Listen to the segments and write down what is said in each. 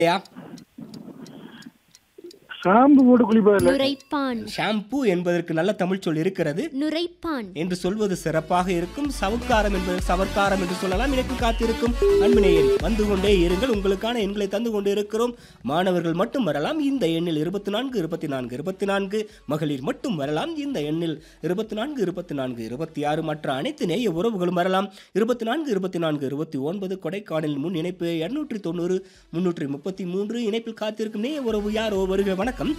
யா shampoo போட்டு குளிப்பதில்லை நுரைப்பான் shampoo என்பதற்கு நல்ல தமிழ் சொல் இருக்கிறது நுரைப்பான் என்று சொல்வது சிறப்பாக இருக்கும் சவுக்காரம் என்பது சவர்க்காரம் என்று சொல்லலாம் எனக்கு காத்திருக்கும் அன்பு நேயர் வந்து கொண்டே இருங்கள் உங்களுக்கான எண்களை தந்து கொண்டு இருக்கிறோம் மாணவர்கள் மட்டும் வரலாம் இந்த எண்ணில் இருபத்தி நான்கு இருபத்தி நான்கு இருபத்தி நான்கு மகளிர் மட்டும் வரலாம் இந்த எண்ணில் இருபத்தி நான்கு இருபத்தி நான்கு இருபத்தி ஆறு மற்ற அனைத்து நேய உறவுகளும் வரலாம் இருபத்தி நான்கு இருபத்தி நான்கு இருபத்தி ஒன்பது கொடைக்கானல் முன் இணைப்பு இருநூற்றி தொண்ணூறு முன்னூற்றி முப்பத்தி மூன்று இணைப்பில் காத்திருக்கும் நேய உறவு யாரோ வருக வணக்கம்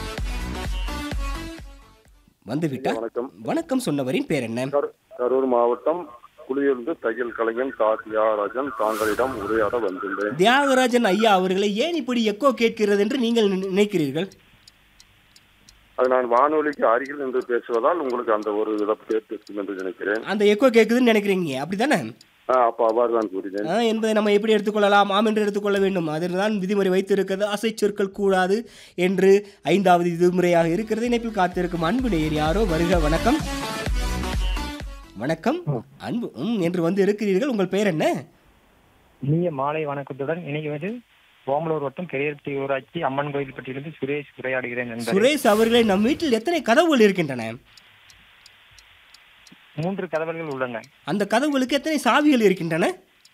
வந்துவிட்டார் வணக்கம் வணக்கம் சொன்னவரின் பேர் என்ன கரு- கரூர் மாவட்டம் குளியிலிருந்து தையல் கலைஞன் தா தியாகராஜன் தாங்களிடம் உரையாட வந்துள்ளேன் தியாகராஜன் ஐயா அவர்களை ஏன் இப்படி எக்கோ கேட்கிறது என்று நீங்கள் நினை- நினைக்கிறீர்கள் அது நான் வானொலிக்கு அருகில் நின்று பேசுவதால் உங்களுக்கு அந்த ஒரு இதை கேட்டிருக்கும் என்று நினைக்கிறேன் அந்த எக்கோ கேட்குதுன்னு நினைக்கிறீங்க அப்படிதானே ஆ, அப்ப அவ்வாறு தான் கூறினேன் ஆ, என்பதை நம்ம எப்படி எடுத்துக்கொள்ளலாம் ஆம் என்று எடுத்துக்கொள்ள வேண்டும் அதில் தான் விதிமுறை வைத்திருக்கிறது அசை சொற்கள் கூடாது என்று ஐந்தாவது விதிமுறையாக இருக்கிறது இணைப்பில் காத்திருக்கும் அன்பு நேயர் யாரோ வருக வணக்கம் வணக்கம் அன்பு ம் என்று வந்து இருக்கிறீர்கள் உங்கள் பெயர் என்ன இனிய மாலை வணக்கத்துடன் இன்னைக்கு வந்து ஓமலூர் வட்டம் பெரியர்த்தி ஊராட்சி அம்மன் கோயில் பட்டியிலிருந்து சுரேஷ் உரையாடுகிறேன் நண்பரே. சுரேஷ் அவர்களே நம் வீட்டில் எத்தனை கதவுகள் இருக்கின்றன மூன்று கதவுகள் உள்ளன அந்த கதவுகளுக்கு எத்தனை சாவிகள் இருக்கின்றன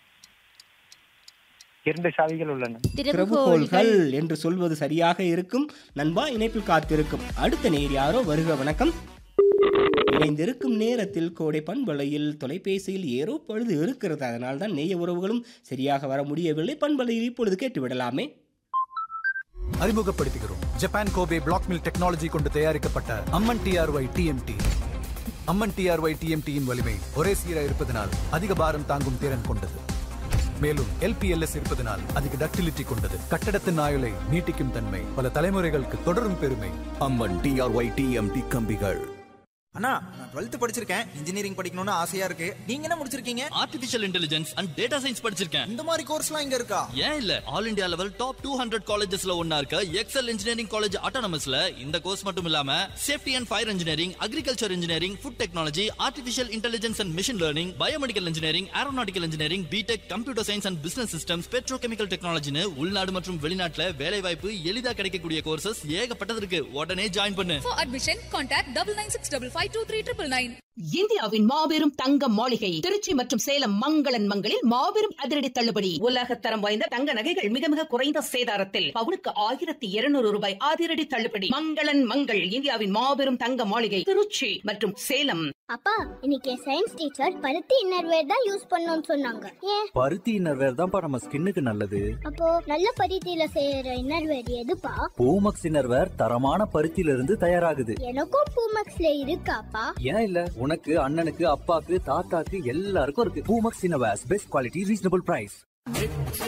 இரண்டு சாவிகள் உள்ளன திறவுகோள்கள் என்று சொல்வது சரியாக இருக்கும் நண்பா இணைப்பில் காத்திருக்கும் அடுத்த நேர் யாரோ வருக வணக்கம் இணைந்திருக்கும் நேரத்தில் கோடை பண்பலையில் தொலைபேசியில் ஏறோ பொழுது இருக்கிறது அதனால் தான் நேய உறவுகளும் சரியாக வர முடியவில்லை பண்பலையில் இப்பொழுது கேட்டு விடலாமே அறிமுகப்படுத்துகிறோம் Japan Kobe black mill technology கொண்டு தயாரிக்கப்பட்ட Amman TRY TMT Amman TRY டிஎம்டியின் வலிமை ஒரே சீராக இருப்பதனால் அதிக பாரம் தாங்கும் திறன் கொண்டது மேலும் எல்பிஎல்எஸ் இருப்பதனால் அதிக டக்டிலிட்டி கொண்டது கட்டடத்தின் ஆயுளை நீட்டிக்கும் தன்மை பல தலைமுறைகளுக்கு தொடரும் பெருமை அம்மன் டிஆர்ஒய் டிஎம்டி கம்பிகள் அண்ணா நான் டுவெல்த் படிச்சிருக்கேன் இன்ஜினியரிங் படிக்கணும்னு ஆசையா இருக்கு நீங்க என்ன முடிச்சிருக்கீங்க artificial intelligence and data science படிச்சிருக்கேன் இந்த மாதிரி கோர்ஸ்லாம் இங்க இருக்கா ஏன் இல்ல all India level top two hundred காலேஜஸ்ல ஒன்னா இருக்க எக்ஸல் இன்ஜினியரிங் காலேஜ் ஆட்டோனமஸ்ல இந்த கோர்ஸ் மட்டும் இல்லாம safety and fire engineering agriculture engineering food technology artificial intelligence and machine learning biomedical engineering aeronautical engineering BTech computer science and business systems petrochemical டெக்னாலஜின்னு உள்நாடு மற்றும் வெளிநாட்டுல வேலை வாய்ப்பு எளிதா கிடைக்கக்கூடிய கோர்சஸ் ஏகப்பட்டது இருக்கு உடனே ஜாயின் பண்ணு For admission, contact double nine six double five two three triple nine. இந்தியாவின் மாபெரும் தங்க மாளிகை திருச்சி மற்றும் சேலம் மங்களன் மங்களில் மாபெரும் அதிரடி தள்ளுபடி உலகத்தரம் வாய்ந்த தங்க நகைகள் மிக மிக குறைந்த சேதாரத்தில் பவுனுக்கு ஆயிரத்தி இருநூறு ரூபாய் அதிரடி தள்ளுபடி மங்களன் மங்கள் இந்தியாவின் மாபெரும் தங்க மாளிகை திருச்சி மற்றும் சேலம் அப்பா இன்னைக்கு சயின்ஸ் டீச்சர் பருத்தி இன்னர்வேர் தான் யூஸ் பண்ணணும்னு சொன்னாங்க ஏன் பருத்தி இன்னர்வேர் தான்ப்பா நம்ம ஸ்கின்னுக்கு நல்லது அப்போ நல்ல பருத்தியில செய்யற இன்னர்வேர் எதுப்பா பூமக்ஸ் இன்னர்வேர் தரமான பருத்தியில இருந்து தயாராகுது எனக்கும் பூமக்ஸ்ல இருக்காப்பா ஏன் இல்ல உனக்கு அண்ணனுக்கு அப்பாக்கு தாத்தாக்கு எல்லாருக்கும் இருக்கு Poomex innerwears best quality reasonable price